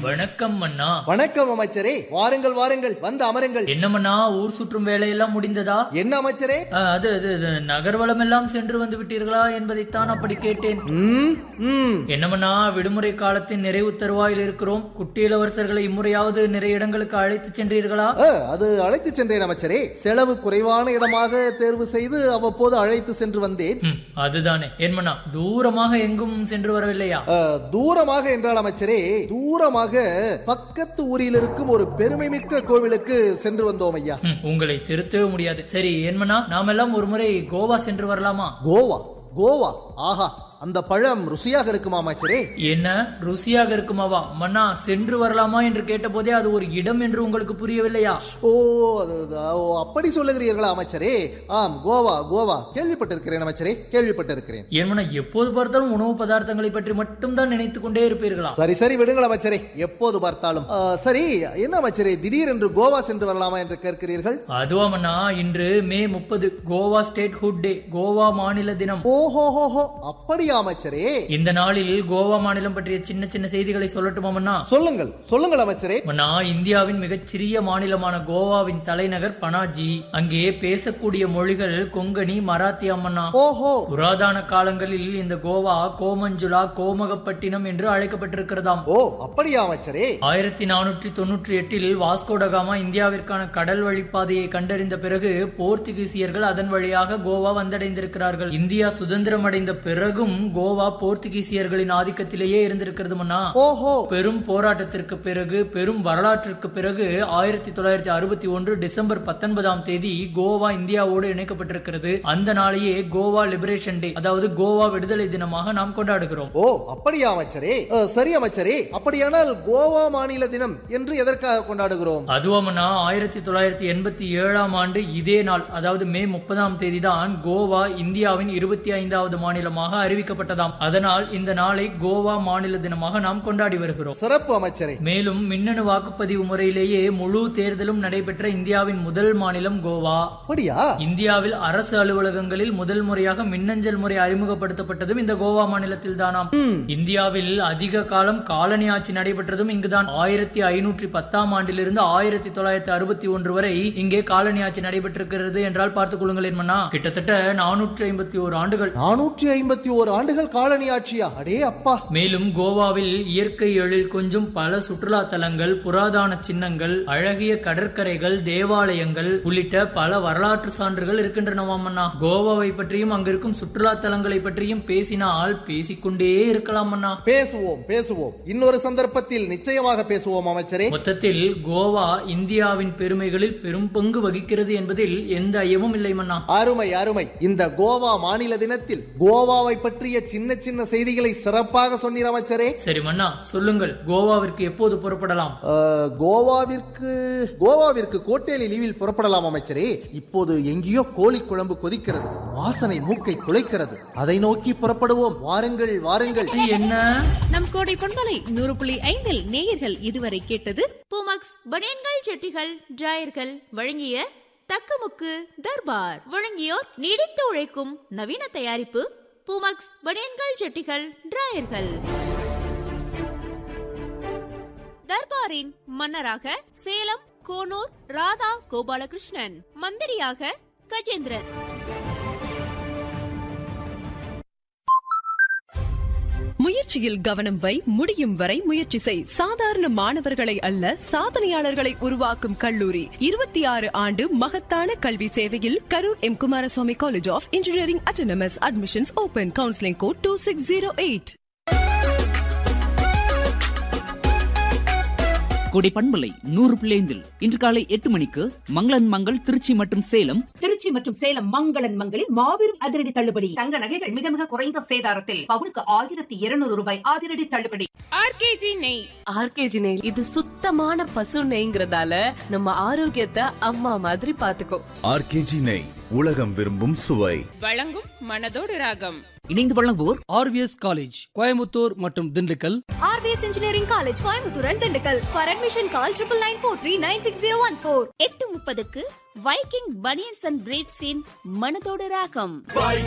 வணக்கம் மன்னா வணக்கம் அமைச்சரே வாருங்கள் வாருங்கள் வந்து அமருங்கள் என்ன மன்னா ஊர் சுற்றும் வேலையெல்லாம் முடிந்ததா என்ன அமைச்சரே ஆ, அது அது அது நகர்வலம் எல்லாம் சென்று வந்து விட்டீர்களா என்பதைத்தான் அப்படி கேட்டேன் ம், ம். என்னமண்ணா விடுமுறை காலத்தின் நிறைவு தருவாயில் இருக்கிறோம் குட்டி இளவரசர்களை இம்முறையாவது நிறைய இடங்களுக்கு அழைத்து சென்றீர்களா அ, அது அழைத்து சென்றேன் அமைச்சரே செலவு குறைவான இடமாக தேர்வு செய்து அவ்வப்போது அழைத்து சென்று வந்தேன் ம், அதுதானே ஏன்மண்ணா தூரமாக எங்கும் சென்று வரவில்லையா அ, தூரமாக என்றால் அமைச்சரே தூரமாக பக்கத்து ஊரில் இருக்கும் ஒரு பெருமை மிக்க கோவிலுக்கு சென்று வந்தோம் ஐயா ம், உங்களை திருத்தவே முடியாது சரி ஏன்மண்ணா நாமெல்லாம் ஒரு முறை கோவா சென்று வரலாமா கோவா கோவா ஆஹா அந்த பழம் ருசியாக இருக்குமா அமைச்சரே என்ன ருசியாக இருக்குமாவா மன்னா சென்று வரலாமா என்று கேட்டபோதே அது ஒரு இடம் என்று உங்களுக்கு புரியவில்லையா ஓ அது அது- ஓ, அப்படி சொல்லுகிறீர்களா அமைச்சரே ஆம் கோவா கோவா கேள்விப்பட்டிருக்கிறேன் அமைச்சரே கேள்விப்பட்டிருக்கிறேன் ஏன்மண்ணா எப்போது பார்த்தாலும் உணவு பதார்த்தங்களை பற்றி மட்டும்தான் நினைத்துக் கொண்டே இருப்பீர்களா சரி சரி விடுங்கள் அமைச்சரே எப்போது பார்த்தாலும் ஆ, சரி என்ன அமைச்சரே திடீரென்று கோவா சென்று வரலாமா என்று கேட்கிறீர்கள் அதுவாமண்ணா இன்று மே முப்பது Goa state hood day Goa மாநில தினம் ஓஹோஹோஹோ அப்படியா அமைச்சரே இந்த நாளில் கோவா மாநிலம் பற்றிய சின்ன சின்ன செய்திகளை சொல்லட்டுமாமண்ணா சொல்லுங்கள் சொல்லுங்கள் அமைச்சரே மன்னா இந்தியாவின் மிகச்சிறிய மாநிலமான கோவாவின் தலைநகர் பனாஜி அங்கே பேசக்கூடிய மொழிகள் கொங்கணி மராத்தி அம்மண்ணா ஓஹோ புராதன காலங்களில் இந்த கோவா கோமஞ்சுலா கோமகப்பட்டினம் என்று அழைக்கப்பட்டிருக்கிறதாம் ஓ அப்படியா அமைச்சரே ஆயிரத்தி நானூற்றி தொன்னூற்றி எட்டில் வாஸ்கோடகாமா இந்தியாவிற்கான கடல் வழிப்பாதையை கண்டறிந்த பிறகு போர்த்துகீசியர்கள் அதன் வழியாக கோவா வந்தடைந்திருக்கிறார்கள் இந்தியா சுதந்திரம் அடைந்த பிறகும் கோவா போர்த்துகீசியர்களின் ஆதிக்கத்திலேயே இருந்திருக்கிறது மன்னா ஓஹோ பெரும் போராட்டத்திற்கு பிறகு பெரும் வரலாற்றிற்கு பிறகு ஆயிரத்தி தொள்ளாயிரத்தி அறுபத்தி ஒன்று டிசம்பர் பத்தொன்பதாம் தேதி கோவா இந்தியாவோடு இணைக்கப்பட்டிருக்கிறது அந்த நாளையே கோவா லிபரேஷன் டே அதாவது கோவா விடுதலை தினமாக நாம் கொண்டாடுகிறோம் ஓ அப்படியா அமைச்சரே அ, சரி அமைச்சரே அப்படியானால் கோவா மாநில தினம் என்று எதற்காக கொண்டாடுகிறோம் அதுவாமனா ஆயிரத்தி தொள்ளாயிரத்தி எண்பத்தி ஏழாம் ஆண்டு இதே நாள் அதாவது மே முப்பதாம் தேதி தான் கோவா இந்தியாவின் இருபத்தி ஐந்தாவது மாநிலமாக அறிவிக்கப்பட்டதாம் அதனால் இந்த நாளை கோவா மாநில தினமாக நாம் கொண்டாடி வருகிறோம் சிறப்பு அமைச்சரே மேலும் மின்னணு வாக்குப்பதிவு முறையிலேயே முழு தேர்தலும் நடைபெற்ற இந்தியாவின் முதல் மாநிலம் கோவா அப்படியா இந்தியாவில் அரசு அலுவலகங்களில் முதல் முறையாக மின்னஞ்சல் முறை அறிமுகப்படுத்தப்பட்டதும் இந்த கோவா மாநிலத்தில் தானாம் இந்தியாவில் அதிக காலம் காலனி ஆட்சி நடைபெற்றதும் இங்குதான் ஆயிரத்தி ஐநூற்றி பத்தாம் ஆண்டிலிருந்து ஆயிரத்தி தொள்ளாயிரத்தி அறுபத்தி ஒன்று வரை இங்கே காலனி ஆட்சி நடைபெற்றிருக்கிறது என்றால் பார்த்துக் கொள்ளுங்கள் மன்னா கிட்டத்தட்ட நானூற்றி ஐம்பத்தி ஓரு ஆண்டுகள் நானூற்றி ஐம்பத்தி ஓரு ஆண்டுகள் காலனி ஆட்சியா அடே அப்பா மேலும் கோவாவில் இயற்கை எழில் கொஞ்சம் பல சுற்றுலா தலங்கள் புராதன சின்னங்கள் அழகிய கடற்கரைகள் தேவாலயங்கள் உள்ளிட்ட பல வரலாற்று சான்றுகள் இருக்கின்றனவாமண்ணா கோவாவை பற்றியும் அங்கிருக்கும் சுற்றுலா தலங்களை பற்றியும் பேசினால் பேசிக்கொண்டே இருக்கலாம் அண்ணா பேசுவோம் பேசுவோம் இன்னொரு சந்தர்ப்பத்தில் நிச்சயமாக பேசுவோம் அமைச்சரே மொத்தத்தில் கோவா இந்தியாவின் பெருமைகளில் பெரும் பங்கு வகிக்கிறது என்பதில் எந்த ஐயமும் இல்லை மன்னா அருமை அருமை இந்த கோவா மாநில தினத்தில் கோவாவை பற்றிய சின்ன சின்ன செய்திகளை சிறப்பாக சொன்னீர் அமைச்சரே சரி மன்னா சொல்லுங்கள் கோவாவிற்கு எப்போது புறப்படலாம் அஹ், கோவாவிற்கு கோவாவிற்கு கோட்டேலி லீவில் புறப்படலாம் அமைச்சரே இப்போது எங்கேயோ கோழி குழம்பு கொதிக்கிறது வாசனை மூக்கை துளைக்கிறது அதை நோக்கி புறப்படுவோம் வாருங்கள் வாருங்கள் இது என்ன நம் கோடை பொன்மலை நூறு புள்ளி ஐந்தில் நேயர்கள் இதுவரை கேட்டது பூமக்ஸ் பனியன்கள் செட்டிகள் டிராயர்கள் வழங்கிய தக்கமுக்கு தர்பார் வழங்கியோர் நீடித்து உழைக்கும் நவீன தயாரிப்பு பூமக்ஸ் பனியன்கள் செட்டிகள் டிராயர்கள் தர்பாரின் மன்னராக சேலம் கோனூர் ராதா கோபாலகிருஷ்ணன் மந்திரியாக கஜேந்திரன் முயற்சியில் கவனம் வை முடியும் வரை முயற்சி செய் சாதாரண மாணவர்களை அல்ல சாதனையாளர்களை உருவாக்கும் கல்லூரி இருபத்தி ஆறு ஆண்டு மகத்தான கல்வி சேவையில் Karur M Kumaraswamy college of engineering autonomous admissions open counselling code two six zero eight கொடை பண்பலை நூறு பிள்ளைந்தில் இன்று காலை எட்டு மணிக்கு மங்களன் மங்கள் திருச்சி மற்றும் சேலம் திருச்சி மற்றும் சேலம் மங்களன் மங்களில் மாபெரும் அதிரடி தள்ளுபடி தங்க நகைகள் மிக மிக குறைந்த சேதாரத்தில் பவுனுக்கு ஆயிரத்தி இருநூறு ரூபாய் அதிரடி தள்ளுபடி ஆர்கேஜி நெய் ஆர்கேஜி நெய் இது சுத்தமான பசு நெய்ங்கிறதால நம்ம ஆரோக்கியத்தை அம்மா மாதிரி பாத்துக்கோ ஆர்கேஜி நெய் உலகம் விரும்பும் சுவை வழங்கும் மனதோடு ராகம் இணைந்து வழங்குவோர் ஆர்விஎஸ் காலேஜ் கோயம்புத்தூர் மற்றும் Dindigul RVS engineering college Coimbatore and Dindigul for admission call triple nine four three nine six zero one four எட்டு முப்பதுக்கு வைக்கிங் பனியன்ஸ் அண்ட் பிரீட்ஸின் மனதோடு ராகம்